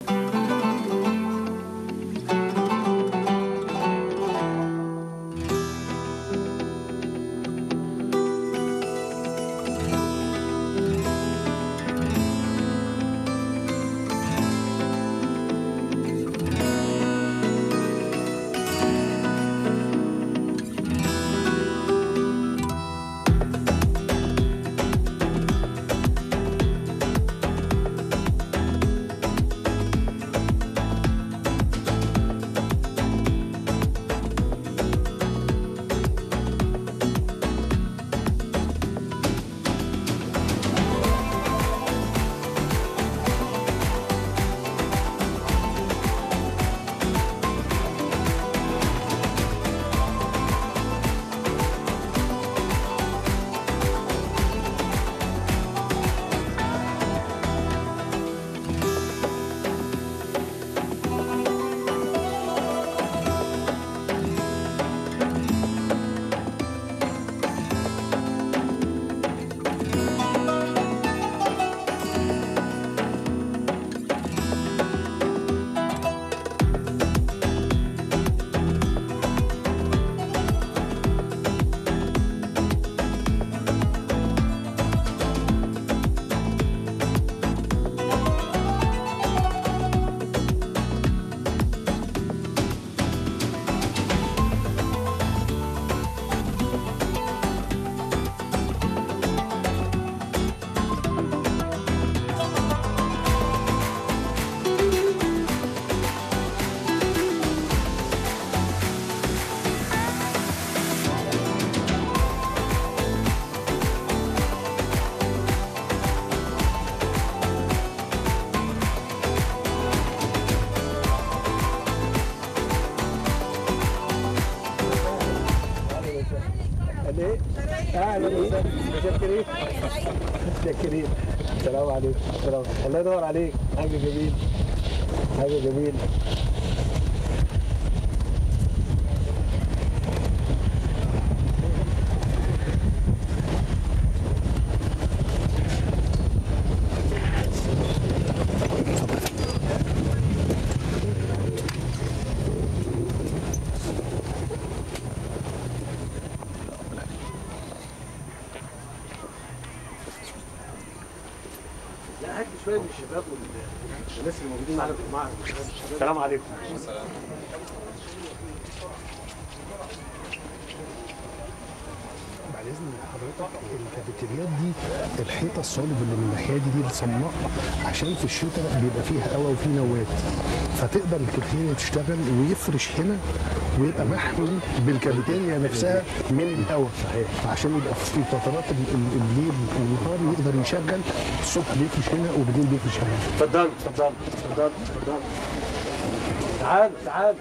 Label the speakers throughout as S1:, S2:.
S1: ليه؟ اهلا وسهلا متشكرين متشكرين السلام عليكم السلام الله يدور عليك حاجه جميل حاجه جميل لا هات شويه من الشباب وال- والناس اللي موجودين معانا في المعرض السلام عليكم
S2: بعد اذن حضرتك الكافيتريات دي الحيطه الصلب اللي من الناحيه دي دي بتصنع عشان في الشتاء بيبقى فيها هواء وفي نوات فتقدر الكافيتيريا تشتغل ويفرش هنا ويبقى محمي بالكافيتيريا نفسها من الهواء صحيح عشان يبقى في فترات ال- ال- الليل والنهار يقدر يشغل الصبح بيفرش هنا وبالليل بيفرش هنا
S1: اتفضل اتفضل اتفضل اتفضل تعال تعال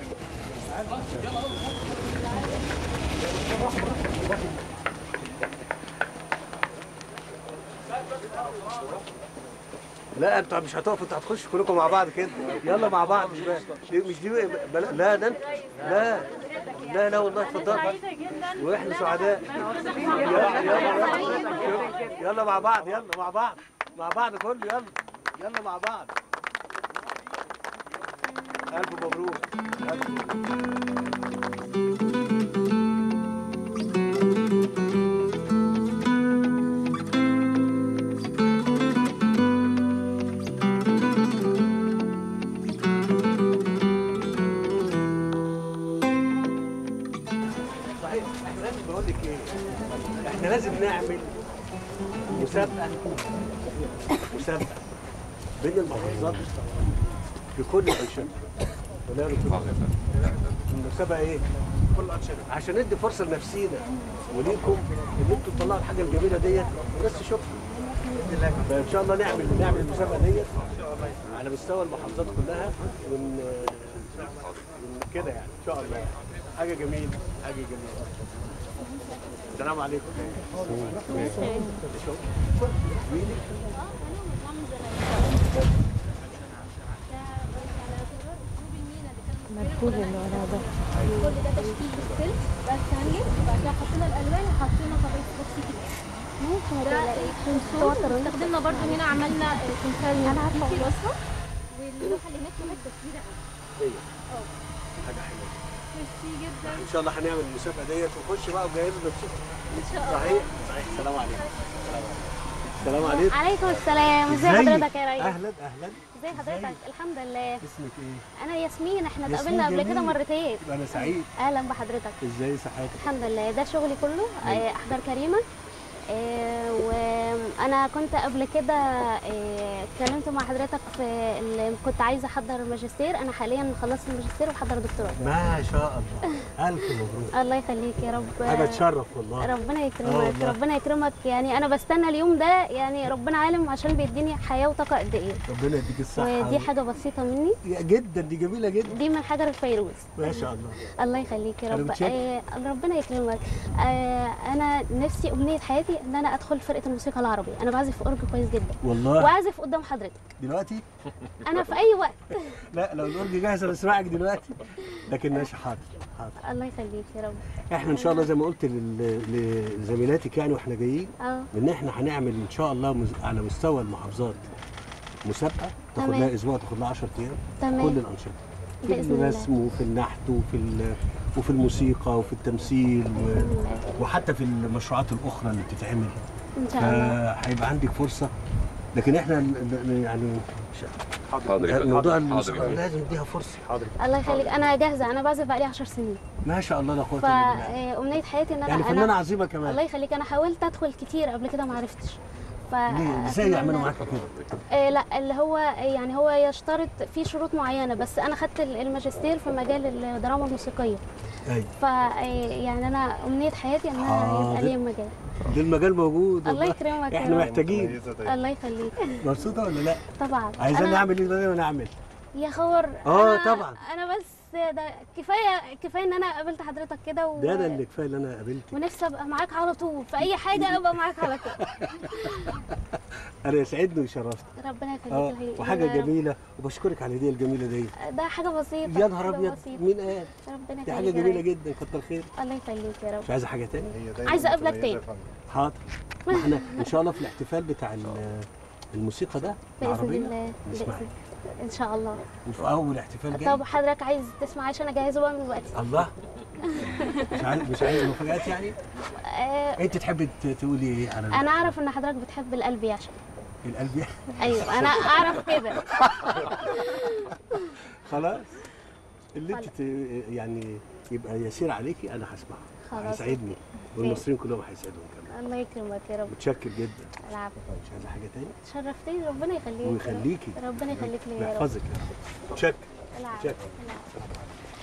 S1: لا انتوا مش هتقفوا انتوا هتخشوا كلكم مع بعض كده يلا مع بعض مش بقى. دي مش دي بلا لا ده انت لا لا لا والله اتفضل واحنا سعداء يلا يلا يلا يلا مع بعض يلا مع بعض مع بعض كله يلا يلا مع بعض ألف مبروك ألف مبروك. صحيح احنا لازم بقول لك ايه احنا لازم نعمل مسابقه مسابقه بين المحافظات في كل الانشطه ولا يا دكتور؟ المسابقه ايه؟ كل الانشطه عشان ندي فرصه لنفسينا وليكم ان انتوا تطلعوا الحاجه الجميله ديت والناس تشوفها فان شاء الله نعمل نعمل المسابقه ديت على مستوى المحافظات كلها ون ون- كده يعني ان شاء الله حاجه جميله حاجه جميله السلام عليكم
S3: مجهول اللي وراه ده
S4: كل ده تشكيل بالسلك بقى ثانية بعد كده حطينا الألوان وحطينا طبيعة بوكسي كده ده الكونسول استخدمنا برضو هنا عملنا تمثال
S3: أنا عارفة.
S4: في الوصفة اللوحه اللي هناك لوحات كبيره قوي
S1: هي
S4: اه
S1: حاجه حلوه
S4: ميرسي جدا
S1: ان شاء الله هنعمل المسابقه ديت ونخش بقى وجهزوا نفسكم
S4: ان شاء الله
S1: صحيح صحيح السلام عليكم السلام عليكم السلام عليكم
S3: عليكم السلام ازي
S1: ازيك؟
S3: حضرتك يا ريس
S1: اهلا اهلا
S3: ازي حضرتك الحمد لله
S1: اسمك ايه؟
S3: انا ياسمين احنا
S1: ياسمين
S3: اتقابلنا قبل كده
S1: جميل.
S3: مرتين
S1: انا سعيد
S3: اهلا بحضرتك
S1: ازاي صحتك؟
S3: الحمد لله ده شغلي كله آه، احضر كريمه آه، وانا كنت قبل كده آه، اتكلمت مع حضرتك في اللي كنت عايزه احضر ماجستير انا حاليا خلصت الماجستير وبحضر دكتوراه
S1: ما شاء الله الف مبروك
S3: الله يخليك يا رب
S1: حاجه تشرف والله
S3: ربنا
S1: آه
S3: يكرمك
S1: والله.
S3: ربنا يكرمك يعني انا بستنى اليوم ده يعني ربنا عالم عشان بيديني حياه وطاقه قد ايه
S1: ربنا يديك الصحه
S3: ودي حاجه بسيطه مني
S1: يا جدا دي جميله جدا
S3: دي من حجر الفيروز
S1: ما شاء الله
S3: الله يخليك يا
S1: أنا
S3: رب
S1: متشكر.
S3: آه ربنا يكرمك آه انا نفسي امنيه حياتي ان انا ادخل فرقه الموسيقى العربيه انا بعزف اورج كويس جدا
S1: والله
S3: واعزف قدام حضرتك
S1: دلوقتي
S3: انا في اي وقت
S1: لا لو الاورج جاهز انا اسمعك دلوقتي لكن ماشي حاضر حاضر
S3: الله يخليك يا رب
S1: احنا ان شاء الله زي ما قلت لل- لزميلاتك يعني واحنا جايين
S3: اه
S1: ان احنا هنعمل ان شاء الله مز... على مستوى المحافظات مسابقه تاخد
S3: تمام.
S1: لها اسبوع تاخد لها 10 ايام
S3: تمام.
S1: كل الانشطه في
S3: بإذن الله.
S1: الرسم وفي النحت وفي ال... وفي الموسيقى وفي التمثيل و... وحتى في المشروعات الاخرى اللي بتتعمل
S3: ان شاء الله
S1: فهيبقى عندك فرصه لكن احنا ال- ال- يعني
S5: حاضر يا فندم.
S1: موضوع
S5: حاضر.
S1: الموسيقى
S5: حاضر.
S1: لازم نديها فرصه حاضر
S3: الله يخليك انا جاهزه انا بعزف بقالي 10 سنين
S1: ما شاء الله لا قوه الا بالله
S3: فامنيه حياتي ان انا
S1: يعني
S3: أنا-
S1: فنانه عظيمه كمان
S3: الله يخليك انا حاولت ادخل كتير قبل كده ما عرفتش ف
S1: ليه ازاي يعملوا معاك كده
S3: آه لا اللي هو يعني هو يشترط في شروط معينه بس انا خدت الماجستير في مجال الدراما الموسيقيه
S1: ايوه
S3: ف يعني انا امنيه حياتي ان انا
S1: حاضر.
S3: يبقى لي مجال
S1: ده المجال موجود
S3: الله
S1: والله.
S3: يكرمك يا
S1: احنا
S3: رب.
S1: محتاجين
S3: الله يخليك
S1: مبسوطه ولا لا
S3: طبعا
S1: عايزين
S3: أنا-
S1: نعمل ايه بدل ما نعمل
S3: يا خبر
S1: آه،
S3: أنا-
S1: طبعا.
S3: انا بس ده كفايه كفايه ان انا قابلت حضرتك كده و...
S1: ده انا اللي كفايه اللي انا قابلتك
S3: ونفسي ابقى معاك على طول في اي حاجه ابقى معاك على طول
S1: انا يسعدني وشرفتني
S3: ربنا يخليك
S1: اه
S3: الهي-
S1: وحاجه
S3: يا رب.
S1: جميله وبشكرك على الهديه الجميله دي
S3: ده حاجه بسيطه
S1: يا نهار
S3: حاجة
S1: ابيض
S3: بسيطة.
S1: مين قال
S3: ربنا
S1: دي حاجه
S3: يخليك يا
S1: جميله
S3: رب.
S1: جدا كتر خير
S3: الله يخليك يا رب
S1: مش عايزه حاجه تاني
S3: عايزه اقابلك تاني
S1: حاضر ما احنا ان شاء الله في الاحتفال بتاع ال- الموسيقى ده
S3: باذن
S1: العربيه
S3: الله
S1: نسمع
S3: بإذن ان شاء الله
S1: وفي اول احتفال جاي
S3: طب حضرتك عايز تسمع عشان اجهزه بقى من دلوقتي
S1: الله مش عايز مش عايز مفاجآت يعني
S3: آه
S1: انت تحبي ت- تقولي ايه على
S3: انا اعرف ان حضرتك بتحب القلب يعشق
S1: القلب يعني؟
S3: ايوه انا اعرف كده
S1: خلاص اللي انت ت- يعني يبقى يسير عليكي انا هسمعه
S3: خلاص.
S1: هيسعدني والمصريين كلهم هيسعدهم كمان
S3: الله يكرمك يا رب
S1: متشكر جدا
S3: العفو
S1: مش عايزه حاجه تاني
S3: شرفتني ربنا يخليك يا رب.
S1: ويخليكي
S3: ربنا يخليك لي يا رب
S1: ويحفظك يا رب متشكر
S3: العفو
S1: متشكر
S3: العفو.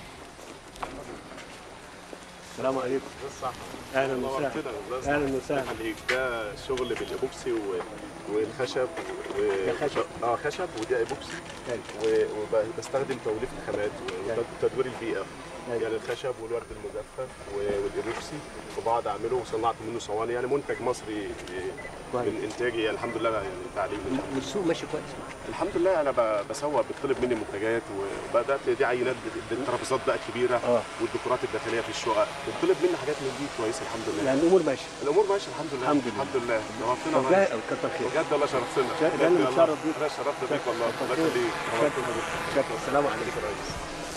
S1: السلام عليكم اهلا وسهلا اهلا وسهلا
S5: عليك ده شغل بالايبوكسي و... والخشب و...
S1: ده خشب.
S5: اه خشب وده ايبوكسي
S1: حلو.
S5: و... وبستخدم توليف الخامات
S1: حلو.
S5: وتدوير البيئه
S1: حلو.
S5: يعني الخشب والورد المجفف و- والايبوكسي وبقعد اعمله وصنعت منه صواني يعني منتج مصري
S1: كويس.
S5: من انتاجي الحمد لله يعني تعليم
S1: والسوق ماشي كويس
S5: الحمد لله انا ب- بسوق بيطلب مني منتجات وبدات دي عينات ب- الترابيزات بقى الكبيره
S1: آه.
S5: والديكورات الداخليه في الشقق بيطلب مني حاجات من دي كويسه الحمد لله
S1: يعني الامور ماشيه
S5: الامور ماشيه الحمد لله
S1: الحمد لله.
S5: الحمد لله نورتنا
S1: طب
S5: يا
S1: جاي
S5: ريس.
S1: كتر خير
S5: بجد والله شرفتنا
S1: ده
S5: بجد
S1: اللي
S5: والله.
S1: متشرف بيك.
S5: انا شرفت بيك والله
S1: كتر
S5: الله
S1: خير.
S5: يخليك
S1: شكرا
S5: نورتنا بيك.
S1: شكرا السلام عليكم
S5: يا ريس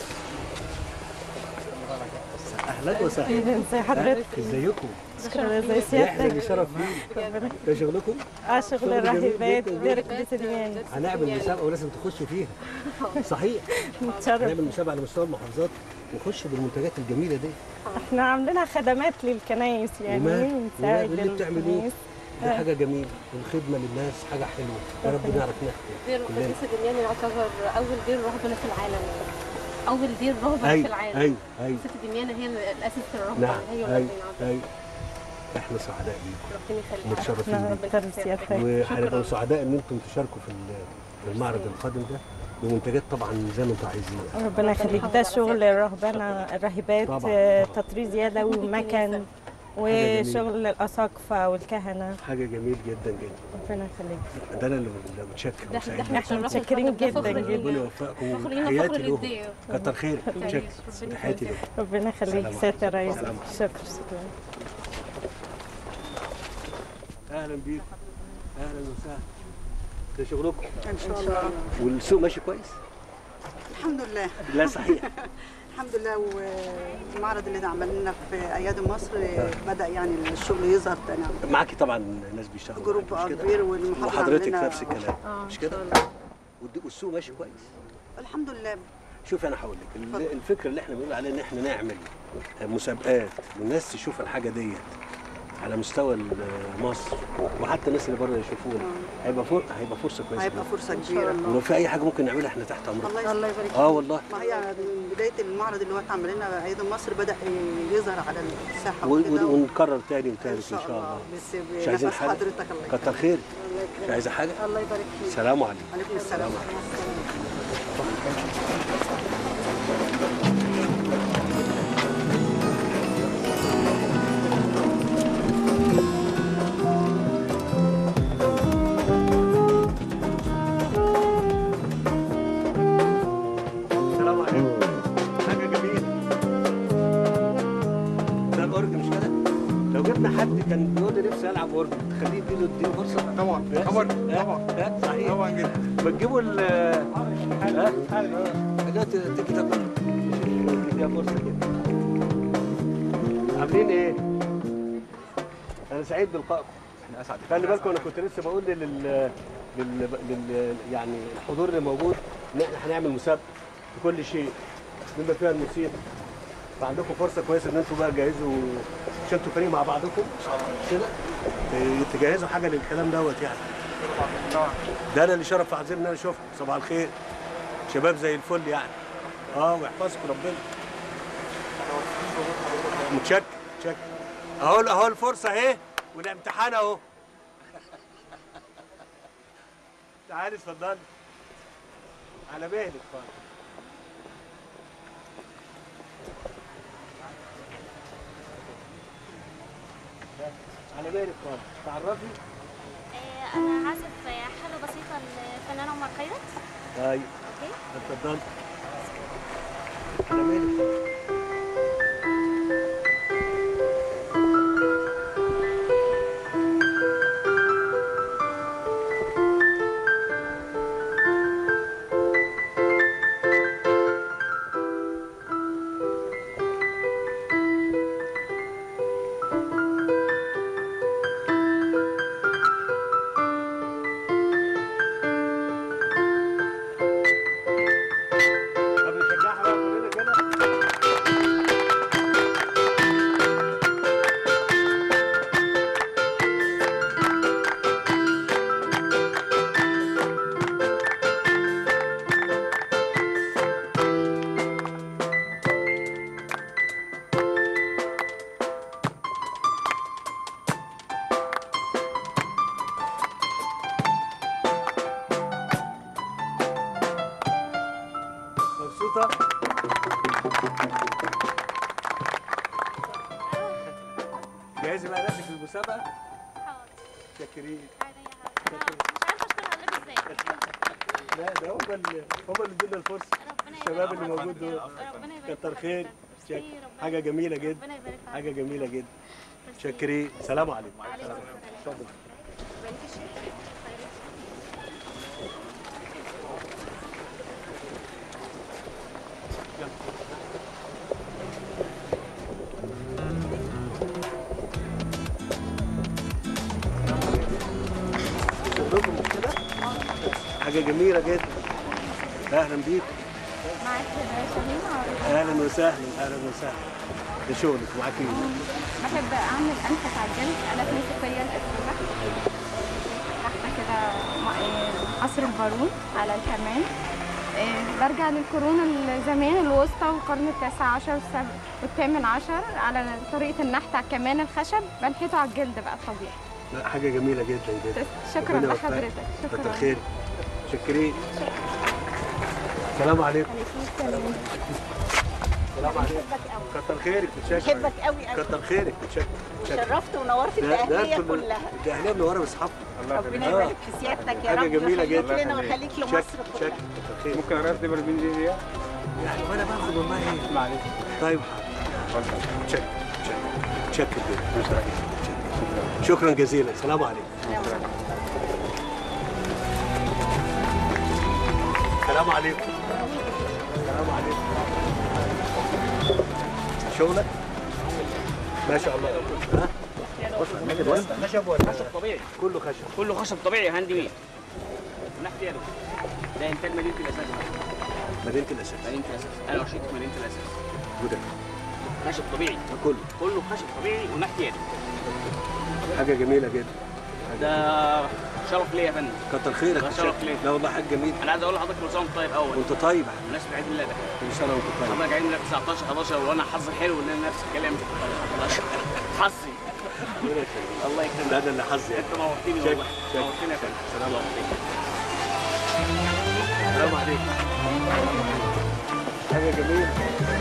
S1: اهلا وسهلا
S6: ازي حضرتك
S1: ازيكم
S6: شكرا ازي
S1: احنا
S6: سيادتك
S1: اللي شرف لينا ده شغلكم
S6: اه شغل
S1: شغل جميل
S6: الراهبات
S1: جدا.
S6: ديرك بتدميان
S1: هنعمل مسابقه ولازم تخشوا فيها صحيح
S6: متشرف
S1: هنعمل مسابقه على مستوى المحافظات نخش بالمنتجات الجميله دي
S6: احنا عاملينها خدمات للكنايس يعني
S1: ومال
S6: بنساعد
S1: ومال اللي بتعملوه
S6: الكنايس
S1: دي حاجه جميله والخدمه للناس حاجه حلوه يا رب نعرف نحكي
S7: دير
S1: كلنا
S7: القديس الدمياني يعتبر اول دير رهبنه في العالم اول دير رهبنه في
S1: ايوه
S7: العالم
S1: ايوه ايوه
S7: ست الدميانه هي الاساس في الرهبه
S1: نعم
S7: هي
S1: ايوه
S7: وربنا يعطيها.
S1: ايوه احنا سعداء بيكم
S7: ربنا يخليك
S1: متشرفين
S6: احنا
S1: بيكم
S6: اكتر سيادتك
S1: وهنبقوا سعداء ان انتم تشاركوا في ال- في المعرض القادم ده بمنتجات طبعا زي ما انتم عايزين
S6: ربنا يخليك ده شغل الرهبنه الراهبات
S1: طبعاً،
S6: آه،
S1: طبعاً.
S6: تطريز يدوي ومكن وشغل الاساقفه والكهنه
S1: حاجه جميل جدا جدا
S6: ربنا يخليك
S1: ده انا اللي اللي متشكر
S7: ده
S1: وسعيد
S7: ده احنا
S6: احنا
S7: شرفنا
S6: متشكرين
S7: ده فخر
S6: جدا
S7: لينا.
S1: ربنا يوفقكم
S7: فخر لينا
S1: وحياتي
S7: فخر
S1: لهم
S7: للدير
S1: كتر خير متشكر تحياتي لكم
S6: ربنا يخليك
S1: سلام
S6: سياده الرئيس
S1: سلام.
S6: شكرا شكرا
S1: اهلا بيكم اهلا وسهلا ده شغلكم ان شاء الله والسوق ماشي كويس
S8: الحمد لله
S1: لا صحيح
S8: الحمد لله والمعرض اللي عمل لنا في اياد مصر بدا يعني الشغل يظهر تاني عندنا.
S1: معاكي طبعا ناس بيشتغلوا
S8: جروب
S1: معاكي، مش كده؟
S8: كبير والمحافظه
S1: وحضرتك
S8: عاملة-
S1: نفس الكلام
S8: آه،
S1: مش كده
S8: إن شاء الله.
S1: والد- والسوق ماشي كويس
S8: الحمد لله
S1: شوف انا هقول لك ال-
S8: اتفضل.
S1: الفكره اللي احنا بنقول عليها ان احنا نعمل مسابقات والناس تشوف الحاجه ديت على مستوى ال- مصر وحتى الناس اللي بره يشوفونا هيبقى فر... هيبقى فرصه كويسه
S8: هيبقى
S1: جداً.
S8: فرصه كبيره
S1: ولو في اي حاجه ممكن نعملها احنا تحت امرك
S8: الله الله يبارك
S1: اه والله
S8: ما هي من بدايه المعرض اللي هو اتعمل لنا اياد مصر بدا يظهر على الساحه
S1: و-
S8: وكده
S1: و- ونكرر تاني
S8: ان
S1: وتالت ان
S8: شاء
S1: شاء
S8: الله
S1: الله
S8: بس
S1: مش عايزين
S8: بنفس
S1: حاجه
S8: حضرتك الله
S1: كتر
S8: يكرمك.
S1: خير
S8: الله يكرمك.
S1: مش عايزه حاجه
S8: الله يبارك فيك
S1: سلام عليكم
S8: عليكم السلام
S1: السلام عليكم حاجه جميله ده الاورج مش كده لو جبنا حد كان بيقول لي نفسي العب اورج تخليه يديله اديله فرصه طبعا طبعا طبعا صحيح طبعا جدا بتجيبوا ال ها لا ت- تيجي تاكل تديها فرصه كده عاملين ايه؟ انا سعيد بلقائكم احنا اسعد خلي بالكم انا كنت لسه بقول لل لل, لل... يعني الحضور اللي موجود ان احنا هنعمل مسابقه في كل شيء بما فيها الموسيقى فعندكم فرصه كويسه ان انتوا بقى تجهزوا عشان انتوا فريق مع بعضكم كده ت- تجهزوا حاجه للكلام دوت يعني ده انا اللي شرف عظيم ان انا اشوفكم صباح الخير شباب زي الفل يعني اه ويحفظكم ربنا متشكر متشكر اهو اهو الفرصه اهي والامتحان اهو تعالي اتفضلي على مهلك خالص على بالك خالص تعرفي
S3: آه، انا عازف حاله بسيطه للفنان عمر خيرت
S1: طيب
S3: اوكي
S1: اتفضل على بالك طب نشجعها بقى كلنا كده مبسوطة؟ جاهزة بقى نفسك للمسابقة؟
S3: حاضر
S1: شاكرين
S3: عينيا حاضر مش عارفه اشكر الله ازاي
S1: لا ده هم اللي هم اللي ادونا الفرصة
S3: ربنا
S1: الشباب اللي موجود دول
S3: ربنا يبارك
S1: كتر
S3: فيك.
S1: خير
S3: ميرسي،
S1: شك-
S3: ربنا
S1: حاجة جميلة جدا
S3: ربنا يبارك فيك.
S1: حاجة جميلة جدا
S3: ميرسي.
S1: شاكرين سلام عليكم
S3: وعليكم السلام.
S1: اتفضل
S3: بارك الشيخ.
S1: شغلكم مش كده؟ حاجة جميلة جدا أهلا بيك
S4: معاك شاهين
S1: أهلا وسهلا أهلا وسهلا ده شغلك معاكي
S4: بحب اعمل انفس على الجلد الات موسيقيه القديمه تحت كده م- آه، عصر البارون على الكمان آه، برجع للقرون الزمان الوسطى والقرن التاسع عشر والسب- والثامن عشر على طريقه النحت على الكمان الخشب بنحته على الجلد بقى طبيعي
S1: لا حاجة جميلة جدا جدا
S4: شكرا
S1: ربنا يوفقك.
S4: لحضرتك
S1: كتر
S4: شكرا
S1: خير شكرين السلام عليكم السلام عليكم كتر خيرك متشكر
S9: بحبك قوي قوي
S1: كتر خيرك متشكر متشكر.
S9: شرفت ونورت
S1: ده- ده
S9: الاهليه
S1: انتوا اللي-
S9: كلها
S1: الاهليه منوره باصحابكم
S9: ربنا يبارك في سيادتك يا
S1: حاجة
S9: رب
S1: جميلة
S9: ويخليك
S1: جدا.
S9: لنا ويخليك
S1: شك
S9: لمصر
S1: شك
S9: كلها
S1: كتر خير
S10: ممكن اعرف دي بالبين دي دي
S1: يعني وانا باخد والله ايه
S10: معلش
S1: طيب حاضر شك شك شك جدا شكرا جزيلا السلام عليكم السلام عليكم السلام عليكم شغلك ما شاء الله ها بص خشب ولا
S10: خشب طبيعي
S1: كله خشب
S10: كله خشب طبيعي هاند ميد من ناحيه يده ده انتاج مدينه الاساس
S1: مدينه الاساس
S10: مدينه الاساس انا ورشيد في مدينه الاساس
S1: وده
S10: خشب طبيعي
S1: كله
S10: كله خشب طبيعي وناحيه يده
S1: حاجه جميله جدا
S10: ده شرف ليا يا فندم
S1: كتر خيرك
S10: ده
S1: يا
S10: شرف
S1: شيخ.
S10: ليا
S1: لا والله حاجه جميله
S10: انا عايز اقول لحضرتك كل سنه وانت طيب اول
S1: وانت طيب
S10: بمناسبه عيد الميلاد
S1: كل سنه وانت طيب
S10: حضرتك عيد ميلاد 19 11 وانا حظي حلو ان انا نفس الكلام حظي الله يكرمك
S1: ده انا اللي حظي
S10: انت نورتني
S1: شكرا.
S10: والله
S1: شكرا.
S10: نورتني يا فندم
S1: سلام عليكم سلام عليكم حاجه جميله